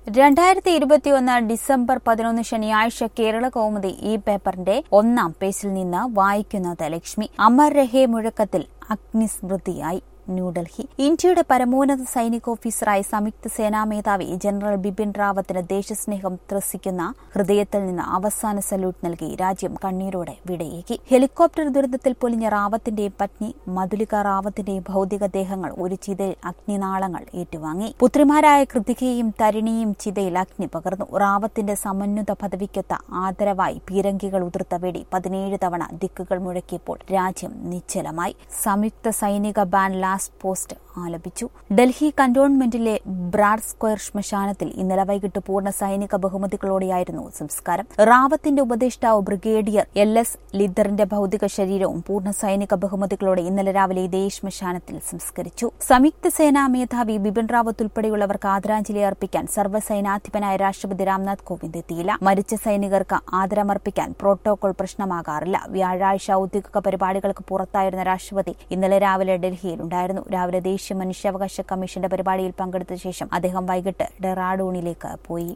രണ്ടായിരത്തി ഇരുപത്തിയൊന്ന് ഡിസംബർ പതിനൊന്ന് ശനിയാഴ്ച കേരള കൗമുദി ഈ പേപ്പറിന്റെ ഒന്നാം പേജിൽ നിന്ന് വായിക്കുന്നത് ലക്ഷ്മി അമർ രഹേ മുഴക്കത്തിൽ അഗ്നിസ്മൃതിയായി ന്യൂഡൽഹി ഇന്ത്യയുടെ പരമോന്നത സൈനിക ഓഫീസറായ സംയുക്ത സേനാ മേധാവി ജനറൽ ബിപിൻ റാവത്തിന് ദേശസ്നേഹം ത്രസിക്കുന്ന ഹൃദയത്തിൽ നിന്ന് അവസാന സല്യൂട്ട് നൽകി രാജ്യം കണ്ണീരോടെ വിടയേകി ഹെലികോപ്റ്റർ ദുരന്തത്തിൽ പൊലിഞ്ഞ റാവത്തിന്റെയും പത്നി മധുലിക റാവത്തിന്റെയും ഭൌതികദേഹങ്ങൾ ഒരു ചിതയിൽ അഗ്നിനാളങ്ങൾ ഏറ്റുവാങ്ങി പുത്രിമാരായ കൃതികയും തരിണിയും ചിതയിൽ അഗ്നി പകർന്നു റാവത്തിന്റെ സമന്വിത പദവിക്കൊത്ത ആദരവായി പീരങ്കികൾ ഉതിർത്ത വെടി പതിനേഴ് തവണ ദിക്കുകൾ മുഴക്കിയപ്പോൾ രാജ്യം നിശ്ചലമായി സംയുക്ത സൈനിക ബാൻഡ് ലാസ്റ്റ് പോസ്റ്റ് ആലപിച്ചു ഡൽഹി കന്റോൺമെന്റിലെ ബ്രാഡ് സ്ക്വയർ ശ്മശാനത്തിൽ ഇന്നലെ വൈകിട്ട് പൂർണ്ണ സൈനിക ബഹുമതികളോടെയായിരുന്നു സംസ്കാരം റാവത്തിന്റെ ഉപദേഷ്ടാവ് ബ്രിഗേഡിയർ എൽ എസ് ലിദ്ദറിന്റെ ഭൌതിക ശരീരവും പൂർണ്ണ സൈനിക ബഹുമതികളോടെ ഇന്നലെ രാവിലെ ഇതേ ശ്മശാനത്തിൽ സംസ്കരിച്ചു സംയുക്ത സേനാ മേധാവി ബിപിൻ റാവത്ത് ഉൾപ്പെടെയുള്ളവർക്ക് ആദരാഞ്ജലി അർപ്പിക്കാൻ സർവ്വസൈനാധിപനായ രാഷ്ട്രപതി രാംനാഥ് കോവിന്ദ് എത്തിയില്ല മരിച്ച സൈനികർക്ക് ആദരമർപ്പിക്കാൻ പ്രോട്ടോകോൾ പ്രശ്നമാകാറില്ല വ്യാഴാഴ്ച ഔദ്യോഗിക പരിപാടികൾക്ക് പുറത്തായിരുന്ന രാഷ്ട്രപതി ഇന്നലെ രാവിലെ ഡൽഹിയിലുണ്ടായിരുന്നു രാവിലെ ദേശീയ മനുഷ്യാവകാശ കമ്മീഷന്റെ പരിപാടിയിൽ പങ്കെടുത്ത ശേഷം അദ്ദേഹം വൈകിട്ട് ഡെറാഡൂണിലേക്ക് പോയി